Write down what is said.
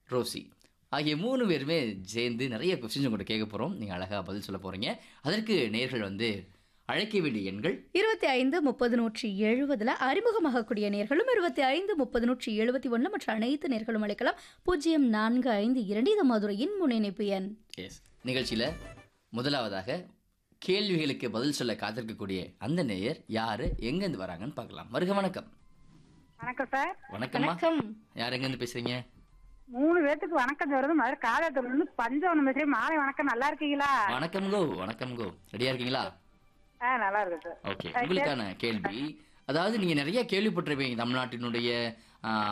Rousey ஆகிய மூணு பேருமே சேர்ந்து நிறைய கொஸ்டின்ஸ் உங்கள்கிட்ட கேட்க போகிறோம் நீங்கள் அழகாக பதில் சொல்ல போகிறீங்க அதற்கு நேர்கள் வந்து அழைக்க வேண்டிய எண்கள் இருபத்தி ஐந்து முப்பது நூற்றி எழுபதுல அறிமுகமாகக்கூடிய நேர்களும் இருபத்தி ஐந்து முப்பது நூற்றி எழுபத்தி ஒன்று மற்ற அனைத்து நேர்களும் அழைக்கலாம் பூஜ்ஜியம் நான்கு ஐந்து இரண்டு இது மதுரையின் முன்னிணைப்பு எண் எஸ் நிகழ்ச்சியில் முதலாவதாக கேள்விகளுக்கு பதில் சொல்ல காத்திருக்கக்கூடிய அந்த நேயர் யார் எங்கேருந்து வராங்கன்னு பார்க்கலாம் வருக வணக்கம் வணக்கம் சார் வணக்கம்மா வணக்கம் யார் எங்கேருந்து பேசுகிறீங்க மூணு பேத்துக்கு வணக்கம் சொல்றது மதுரை காலத்துல இருந்து பஞ்சவனம் பேசுறேன் மாலை வணக்கம் நல்லா இருக்கீங்களா வணக்கம் கோ வணக்கம் கோ ரெடியாக இருக்கீங்களா ஆ நல்லா இருக்கு சார் ஓகே உங்களுக்கான கேள்வி அதாவது நீங்க நிறைய கேள்விப்பட்டிருப்பீங்க தமிழ்நாட்டினுடைய ஆ,